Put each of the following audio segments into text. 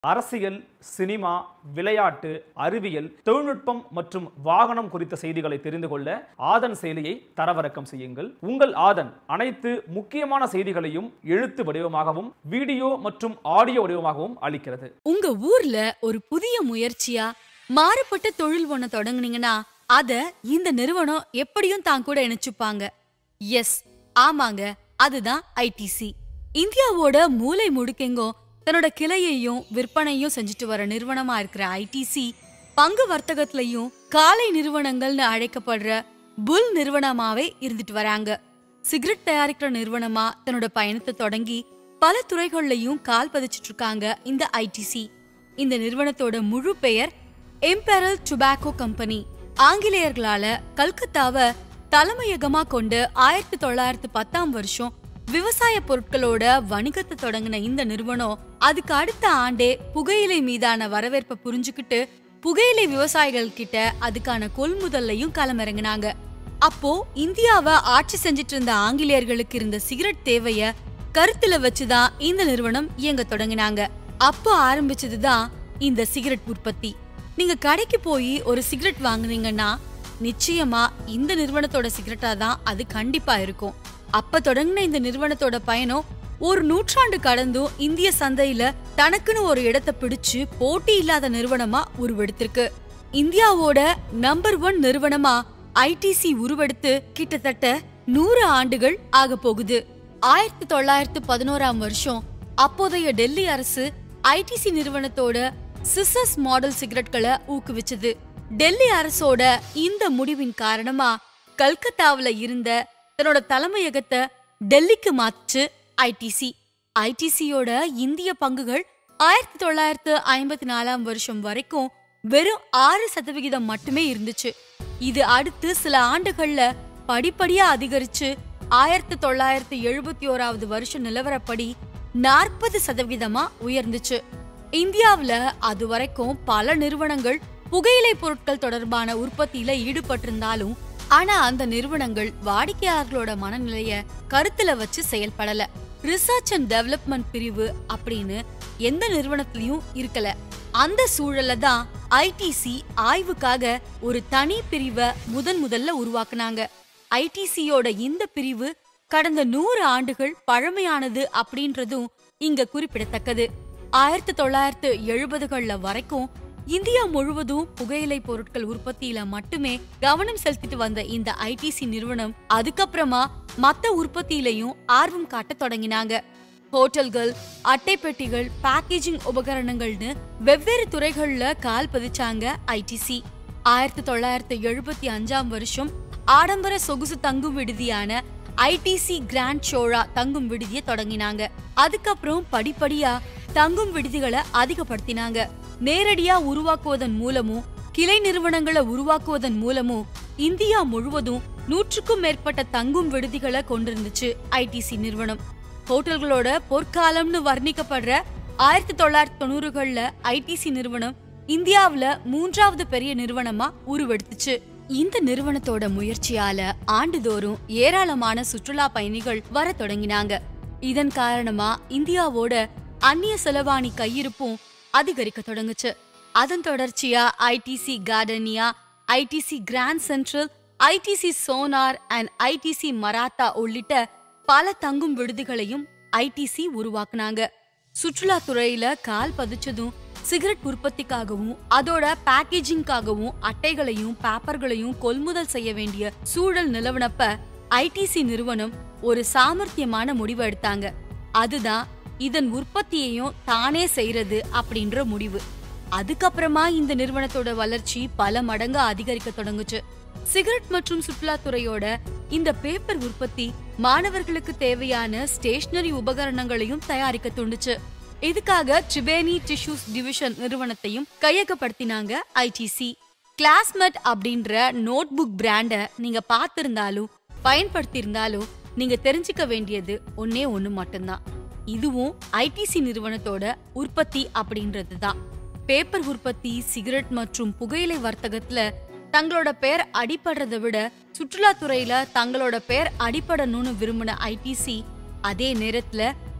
அரசியல் சினிமா விளையாட்டு அறிவியல் தொழில்நுட்பம் மற்றும் வாகனம் குறித்த செய்திகளை தெரிந்து கொள்ள ஆதன் செயலியை தரவிறக்கம் செய்யுங்கள் உங்கள் ஆதன் அனைத்து முக்கியமான செய்திகளையும் எழுத்து வடிவமாகவும் வீடியோ மற்றும் ஆடியோ வடிவமாகவும் அளிக்கிறது உங்க ஊர்ல ஒரு புதிய முயற்சியா மாறுபட்ட தொழில் ஒண்ண தொடங்குனீங்கன்னா அத இந்த நிறுவனம் எப்படியும் தான் கூட இணைச்சுப்பாங்க எஸ் ஆமாங்க அதுதான் ஐடிசி இந்தியாவோட மூலை முடுக்கெங்கும் தன்னோட கிளையையும் விற்பனையும் செஞ்சுட்டு வர நிறுவனமா இருக்கிற ஐடிசி பங்கு வர்த்தகத்திலையும் காலை நிறுவனங்கள்னு அழைக்கப்படுற புல் நிறுவனமாவே இருந்துட்டு வராங்க சிகரெட் தயாரிக்கிற நிறுவனமா தன்னோட பயணத்தை தொடங்கி பல துறைகள்லயும் கால் பதிச்சிட்டு இருக்காங்க இந்த ஐடிசி இந்த நிறுவனத்தோட முழு பெயர் எம்பெரல் டுபாக்கோ கம்பெனி ஆங்கிலேயர்களால கல்கத்தாவை தலைமையகமா கொண்டு ஆயிரத்தி தொள்ளாயிரத்தி பத்தாம் வருஷம் விவசாய பொருட்களோட வணிகத்தை தொடங்கின இந்த நிறுவனம் அதுக்கு அடுத்த ஆண்டே புகையிலை மீதான வரவேற்பை புரிஞ்சுக்கிட்டு புகையிலை விவசாயிகள் கிட்ட அதுக்கான கொள்முதல்லையும் களமிறங்கினாங்க அப்போ இந்தியாவை ஆட்சி செஞ்சிட்டு இருந்த ஆங்கிலேயர்களுக்கு இருந்த சிகரெட் தேவைய கருத்துல வச்சுதான் இந்த நிறுவனம் இயங்க தொடங்கினாங்க அப்போ ஆரம்பிச்சதுதான் இந்த சிகரெட் உற்பத்தி நீங்க கடைக்கு போய் ஒரு சிகரெட் வாங்குனீங்கன்னா நிச்சயமா இந்த நிறுவனத்தோட சிகரெட்டா தான் அது கண்டிப்பா இருக்கும் அப்ப தொடங்கின இந்த நிறுவனத்தோட பயணம் ஒரு நூற்றாண்டு கடந்தும் இந்திய சந்தையில தனக்குன்னு ஒரு இடத்தை பிடிச்சு போட்டி இல்லாத நிறுவனமா உருவெடுத்திருக்கு இந்தியாவோட நம்பர் ஒன் நிறுவனமா ஐடிசி உருவெடுத்து கிட்டத்தட்ட நூறு ஆண்டுகள் ஆக போகுது ஆயிரத்தி தொள்ளாயிரத்து பதினோராம் வருஷம் அப்போதைய டெல்லி அரசு ஐடிசி நிறுவனத்தோட சிசஸ் மாடல் சிகரெட்களை ஊக்குவிச்சது டெல்லி அரசோட இந்த முடிவின் காரணமா கல்கத்தாவுல இருந்த தன்னோட தலைமையகத்தை டெல்லிக்கு மாத்துச்சு ஐடிசி ஐடிசியோட இந்திய பங்குகள் ஆயிரத்தி தொள்ளாயிரத்து ஐம்பத்தி நாலாம் வருஷம் வரைக்கும் வெறும் ஆறு சதவிகிதம் மட்டுமே இருந்துச்சு இது அடுத்து சில ஆண்டுகள்ல படிப்படியா அதிகரிச்சு ஆயிரத்தி தொள்ளாயிரத்தி எழுபத்தி ஓராவது வருஷம் நிலவரப்படி நாற்பது சதவிகிதமா உயர்ந்துச்சு இந்தியாவுல அது வரைக்கும் பல நிறுவனங்கள் புகையிலை பொருட்கள் தொடர்பான உற்பத்தியில ஈடுபட்டிருந்தாலும் ஆனா அந்த நிறுவனங்கள் வாடிக்கையாளர்களோட மனநிலைய கருத்துல வச்சு செயல்படல ரிசர்ச் அண்ட் டெவலப்மெண்ட் பிரிவு அப்படின்னு எந்த நிறுவனத்திலயும் இருக்கல அந்த சூழல்ல தான் ஐடிசி ஆய்வுக்காக ஒரு தனி பிரிவை முதன் முதல்ல உருவாக்குனாங்க ஐடிசியோட இந்த பிரிவு கடந்த நூறு ஆண்டுகள் பழமையானது அப்படின்றதும் இங்க குறிப்பிடத்தக்கது ஆயிரத்தி தொள்ளாயிரத்து எழுபதுகள்ல வரைக்கும் இந்தியா முழுவதும் புகையிலை பொருட்கள் உற்பத்தியில மட்டுமே கவனம் செலுத்திட்டு வந்த இந்த ஐடிசி நிறுவனம் அதுக்கப்புறமா மத்த உற்பத்தியிலையும் ஆர்வம் காட்ட தொடங்கினாங்க ஹோட்டல்கள் அட்டை பெட்டிகள் பேக்கேஜிங் உபகரணங்கள்னு வெவ்வேறு துறைகள்ல கால் பதிச்சாங்க ஐடிசி ஆயிரத்தி தொள்ளாயிரத்தி எழுபத்தி அஞ்சாம் வருஷம் ஆடம்பர சொகுசு தங்கும் விடுதியான ஐடிசி கிராண்ட் ஷோரா தங்கும் விடுதியை தொடங்கினாங்க அதுக்கப்புறம் படிப்படியா தங்கும் விடுதிகளை அதிகப்படுத்தினாங்க நேரடியா உருவாக்குவதன் மூலமும் கிளை நிறுவனங்களை உருவாக்குவதன் மூலமும் இந்தியா முழுவதும் நூற்றுக்கும் மேற்பட்ட தங்கும் விடுதிகளை கொண்டிருந்துச்சு ஐடிசி நிறுவனம் ஹோட்டல்களோட பொற்காலம்னு வர்ணிக்கப்படுற ஆயிரத்தி தொள்ளாயிரத்தி தொண்ணூறுகள்ல ஐடிசி நிறுவனம் இந்தியாவுல மூன்றாவது பெரிய நிறுவனமா உருவெடுத்துச்சு இந்த நிறுவனத்தோட முயற்சியால ஆண்டுதோறும் ஏராளமான சுற்றுலா பயணிகள் வர தொடங்கினாங்க இதன் காரணமா இந்தியாவோட அந்நிய செலவாணி கையிருப்பும் அதிகரிக்க தொடங்குச்சு அதன் தொடர்ச்சியா ITC Gardenia ITC Grand Central ITC Sonar and ITC Maratha உள்ளிட்ட பல தங்கும் விடுதிகளையும் ஐடிசி உருவாக்குனாங்க சுற்றுலா துறையில கால் பதிச்சதும் சிகரெட் உற்பத்திக்காகவும் அதோட பேக்கேஜிங்காகவும் அட்டைகளையும் பேப்பர்களையும் கொள்முதல் செய்ய வேண்டிய சூழல் நிலவனப்ப ஐடிசி நிறுவனம் ஒரு சாமர்த்தியமான முடிவு எடுத்தாங்க அதுதான் இதன் உற்பத்தியையும் தானே செய்யறது அப்படின்ற முடிவு அதுக்கப்புறமா இந்த நிறுவனத்தோட வளர்ச்சி பல மடங்கு அதிகரிக்க தொடங்குச்சு சிகரெட் மற்றும் சுற்றுலாத்துறையோட இந்த பேப்பர் உற்பத்தி மாணவர்களுக்கு தேவையான ஸ்டேஷனரி உபகரணங்களையும் தயாரிக்க தூண்டுச்சு இதுக்காக ட்ரிபேனி டிஷ்யூஸ் டிவிஷன் நிறுவனத்தையும் கையகப்படுத்தினாங்க ஐடிசி கிளாஸ்மெட் அப்படின்ற நோட் புக் பிராண்ட நீங்க பார்த்திருந்தாலும் பயன்படுத்தியிருந்தாலும் நீங்க தெரிஞ்சுக்க வேண்டியது ஒன்னே ஒண்ணு மட்டும்தான் இதுவும் ஐடிசி நிறுவனத்தோட உற்பத்தி அப்படின்றது தான் பேப்பர் உற்பத்தி சிகரெட் மற்றும் புகையிலை வர்த்தகத்துல தங்களோட பெயர் அடிபடுறதை விட சுற்றுலாத்துறையில தங்களோட பெயர் அடிபடணும்னு விரும்பின ஐடிசி அதே நேரத்துல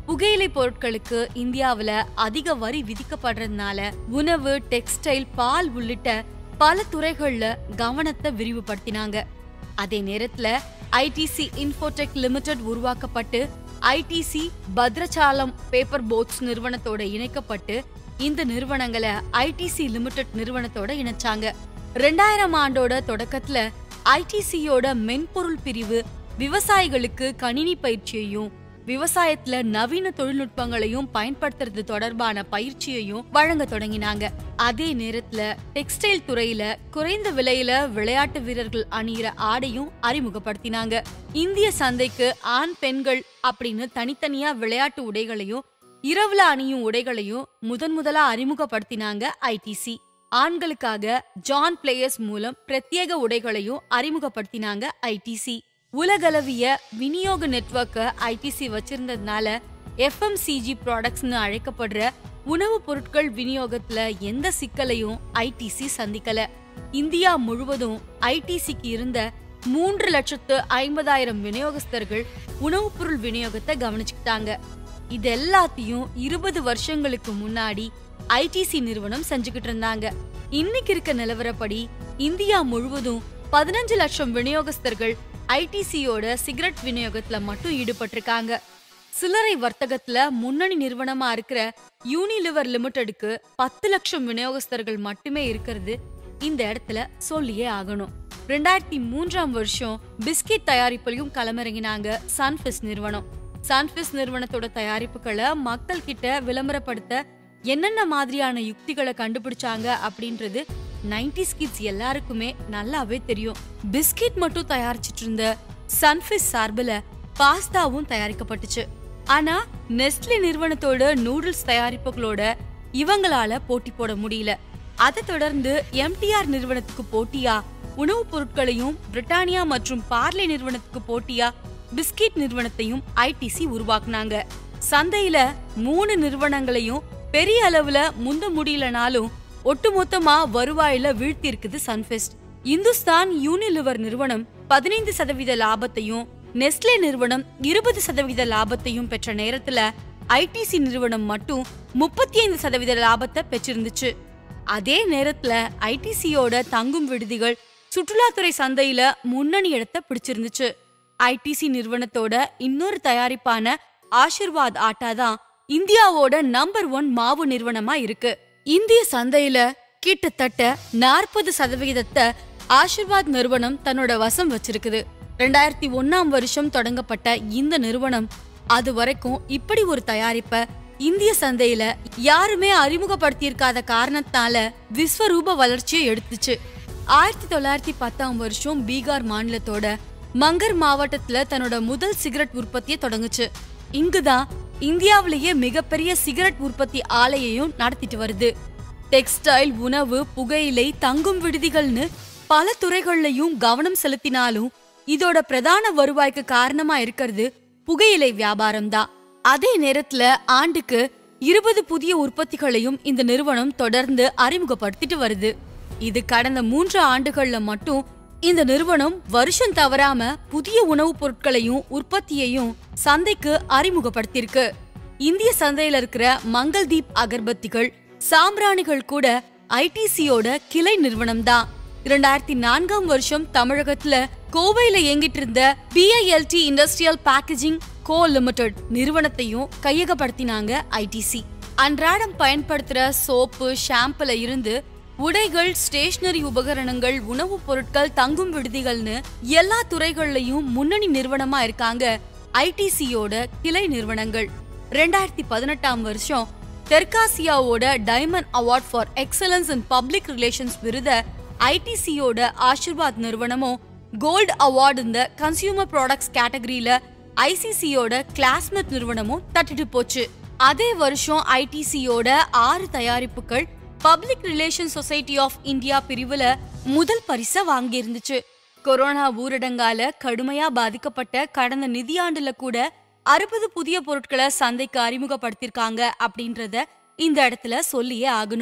புகையிலை பொருட்களுக்கு இந்தியாவுல அதிக வரி விதிக்கப்படுறதுனால உணவு டெக்ஸ்டைல் பால் உள்ளிட்ட பல துறைகள்ல கவனத்தை விரிவுபடுத்தினாங்க அதே நேரத்துல ஐடிசி இன்ஃபோடெக் லிமிடெட் உருவாக்கப்பட்டு ஐடிசி பத்ரசாலம் பேப்பர் போட்ஸ் நிறுவனத்தோட இணைக்கப்பட்டு இந்த நிறுவனங்களை ஐடிசி லிமிடெட் நிறுவனத்தோட இணைச்சாங்க ரெண்டாயிரம் ஆண்டோட தொடக்கத்துல ஐடிசியோட மென்பொருள் பிரிவு விவசாயிகளுக்கு கணினி பயிற்சியையும் விவசாயத்துல நவீன தொழில்நுட்பங்களையும் பயன்படுத்துறது தொடர்பான பயிற்சியையும் வழங்க தொடங்கினாங்க அதே நேரத்துல டெக்ஸ்டைல் துறையில குறைந்த விலையில விளையாட்டு வீரர்கள் அணியிற ஆடையும் அறிமுகப்படுத்தினாங்க இந்திய சந்தைக்கு ஆண் பெண்கள் அப்படின்னு தனித்தனியா விளையாட்டு உடைகளையும் இரவுல அணியும் உடைகளையும் முதன் முதலா அறிமுகப்படுத்தினாங்க ஐடிசி ஆண்களுக்காக ஜான் பிளேயர்ஸ் மூலம் பிரத்யேக உடைகளையும் அறிமுகப்படுத்தினாங்க ஐடிசி உலகளவிய விநியோக நெட்வொர்க்க ஐடிசி வச்சிருந்ததுனால எஃப்எம்சிஜி ப்ராடக்ட்ஸ்னு அழைக்கப்படுற உணவுப் பொருட்கள் விநியோகத்துல எந்த சிக்கலையும் ஐடிசி சந்திக்கல இந்தியா முழுவதும் ஐடிசிக்கு இருந்த மூன்று லட்சத்து ஐம்பதாயிரம் விநியோகஸ்தர்கள் உணவுப் பொருள் விநியோகத்தை கவனிச்சுக்கிட்டாங்க இது எல்லாத்தையும் இருபது வருஷங்களுக்கு முன்னாடி ஐடிசி நிறுவனம் செஞ்சுக்கிட்டு இருந்தாங்க இன்னைக்கு இருக்க நிலவரப்படி இந்தியா முழுவதும் பதினஞ்சு லட்சம் விநியோகஸ்தர்கள் ஐடிசியோட சிகரெட் விநியோகத்துல மட்டும் ஈடுபட்டிருக்காங்க சில்லறை வர்த்தகத்துல முன்னணி நிறுவனமா இருக்கிற யூனிலிவர் லிமிடெடுக்கு பத்து லட்சம் விநியோகஸ்தர்கள் மட்டுமே இருக்கிறது இந்த இடத்துல சொல்லியே ஆகணும் ரெண்டாயிரத்தி மூன்றாம் வருஷம் பிஸ்கெட் தயாரிப்புலையும் களமிறங்கினாங்க சன்ஃபிஸ் நிறுவனம் சன்ஃபிஸ் நிறுவனத்தோட தயாரிப்புகளை மக்கள் கிட்ட விளம்பரப்படுத்த என்னென்ன மாதிரியான யுக்திகளை கண்டுபிடிச்சாங்க அப்படின்றது 90s கிட்ஸ் எல்லாருக்குமே நல்லாவே தெரியும் பிஸ்கெட் மட்டும் தயாரிச்சிட்டு இருந்த சன்ஃபிஸ் சார்பில் பாஸ்தாவும் தயாரிக்கப்பட்டுச்சு ஆனா நெஸ்ட்லே நிறுவனத்தோட நூடுல்ஸ் தயாரிப்புகளோட இவங்களால போட்டி போட முடியல அதை தொடர்ந்து எம்டிஆர் நிறுவனத்துக்கு போட்டியா உணவுப் பொருட்களையும் பிரிட்டானியா மற்றும் பார்லே நிறுவனத்துக்கு போட்டியா பிஸ்கெட் நிறுவனத்தையும் ஐடிசி உருவாக்குனாங்க சந்தையில மூணு நிறுவனங்களையும் பெரிய அளவுல முந்த முடியலனாலும் ஒட்டுமொத்தமா வருவாயில வீழ்த்தி இருக்குது சன்ஃபெஸ்ட் இந்துஸ்தான் யூனிலிவர் நிறுவனம் பதினைந்து சதவீத லாபத்தையும் நெஸ்லே நிறுவனம் இருபது சதவீத லாபத்தையும் பெற்ற நேரத்துல ஐடிசி நிறுவனம் மட்டும் முப்பத்தி ஐந்து சதவீத லாபத்தை பெற்றிருந்துச்சு அதே நேரத்துல ஐடிசியோட தங்கும் விடுதிகள் சுற்றுலாத்துறை சந்தையில முன்னணி இடத்தை பிடிச்சிருந்துச்சு ஐடிசி நிறுவனத்தோட இன்னொரு தயாரிப்பான ஆஷிர்வாத் ஆட்டா தான் இந்தியாவோட நம்பர் ஒன் மாவு நிறுவனமா இருக்கு இந்திய சந்தையில கிட்டத்தட்ட நாற்பது சதவிகிதத்தை ஆஷிர்வாத் நிறுவனம் தன்னோட வசம் வச்சிருக்குது ரெண்டாயிரத்தி ஒன்னாம் வருஷம் தொடங்கப்பட்ட இந்த நிறுவனம் அது வரைக்கும் இப்படி ஒரு தயாரிப்ப இந்திய சந்தையில யாருமே அறிமுகப்படுத்தியிருக்காத காரணத்தால விஸ்வரூப வளர்ச்சியை எடுத்துச்சு ஆயிரத்தி தொள்ளாயிரத்தி பத்தாம் வருஷம் பீகார் மாநிலத்தோட மங்கர் மாவட்டத்துல தன்னோட முதல் சிகரெட் உற்பத்தியை தொடங்குச்சு இங்குதான் இந்தியாவிலேயே மிகப்பெரிய சிகரெட் உற்பத்தி ஆலையையும் நடத்திட்டு வருது டெக்ஸ்டைல் உணவு புகையிலை தங்கும் விடுதிகள்னு பல துறைகள்லயும் கவனம் செலுத்தினாலும் இதோட பிரதான வருவாய்க்கு காரணமா இருக்கிறது புகையிலை வியாபாரம் தான் அதே நேரத்துல ஆண்டுக்கு இருபது புதிய உற்பத்திகளையும் இந்த நிறுவனம் தொடர்ந்து அறிமுகப்படுத்திட்டு வருது இது கடந்த மூன்று ஆண்டுகள்ல மட்டும் இந்த நிறுவனம் வருஷம் தவறாம புதிய உணவுப் பொருட்களையும் உற்பத்தியையும் சந்தைக்கு அறிமுகப்படுத்தியிருக்கு இந்திய சந்தையில இருக்கிற மங்கள்தீப் அகர்பத்திகள் சாம்பிராணிகள் கூட ஐடிசியோட கிளை நிறுவனம் தான் இரண்டாயிரத்தி நான்காம் வருஷம் தமிழகத்துல கோவையில இயங்கிட்டு இருந்த BILT industrial packaging co limited நிறுவனத்தையும் கையகப்படுத்தினாங்க ஐடிசி அன்றாடம் பயன்படுத்துற சோப்பு ஷாம்புல இருந்து உடைகள் ஸ்டேஷனரி உபகரணங்கள் உணவுப் பொருட்கள் தங்கும் விடுதிகள்னு எல்லா துறைகள்லயும் முன்னணி நிறுவனமா இருக்காங்க ஐடிசியோட கிளை நிறுவனங்கள் ரெண்டாயிரத்தி பதினெட்டாம் வருஷம் தெற்காசியாவோட diamond award for excellence in public relations விருத ஐடிசியோட ஆஷிர்வாத் நிறுவனமும் கோல்டு அவார்டு இந்த கன்சியூமர் ப்ராடக்ட்ஸ் கேட்டகரியில ஐசிசியோட கிளாஸ்மெட் நிறுவனமும் தட்டிட்டு போச்சு அதே வருஷம் ஐடிசியோட ஆறு தயாரிப்புகள் public relation society of India பிரிவுல முதல் பரிசை வாங்கி இருந்துச்சு கொரோனா ஊரடங்கால கடுமையா பாதிக்கப்பட்ட கடந்த நிதியாண்டுல கூட அறுபது புதிய பொருட்களை சந்தைக்கு அறிமுகப்படுத்திருக்காங்க அப்படின்றத இந்த இடத்துல சொல்லியே ஆகணும்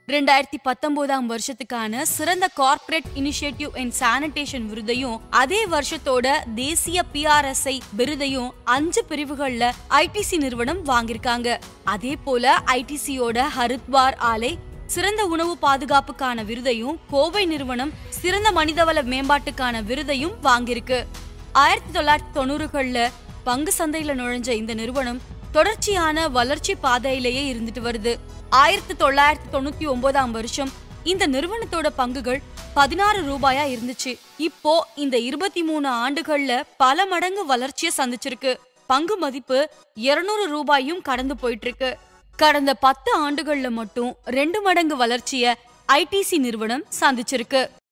ரெண்டாயிரத்தி பத்தொன்பதாம் வருஷத்துக்கான சிறந்த கார்ப்பரேட் இனிஷியேட்டிவ் அண்ட் சானிடேஷன் விருதையும் அதே வருஷத்தோட தேசிய பிஆர்எஸ்ஐ விருதையும் அஞ்சு பிரிவுகள்ல ஐடிசி நிறுவனம் வாங்கியிருக்காங்க அதே போல ஐடிசியோட ஹரித்வார் ஆலை சிறந்த உணவு பாதுகாப்புக்கான விருதையும் கோவை நிறுவனம் சிறந்த மனிதவள மேம்பாட்டுக்கான விருதையும் வாங்கியிருக்கு ஆயிரத்தி தொள்ளாயிரத்தி தொண்ணூறுகள்ல பங்கு சந்தையில நுழைஞ்ச இந்த நிறுவனம் தொடர்ச்சியான வளர்ச்சி பாதையிலேயே இருந்துட்டு வருது ஆயிரத்தி தொள்ளாயிரத்தி தொண்ணூத்தி ஒன்பதாம் வருஷம் இந்த நிறுவனத்தோட பங்குகள் பதினாறு ரூபாயா இருந்துச்சு இப்போ இந்த இருபத்தி மூணு ஆண்டுகள்ல பல மடங்கு வளர்ச்சியை சந்திச்சிருக்கு பங்கு மதிப்பு இருநூறு ரூபாயும் கடந்து போயிட்டு இருக்கு கடந்த பத்து ஆண்டுகள்ல மட்டும் ரெண்டு மடங்கு வளர்ச்சிய ஐடிசி நிறுவனம் சந்திச்சிருக்கு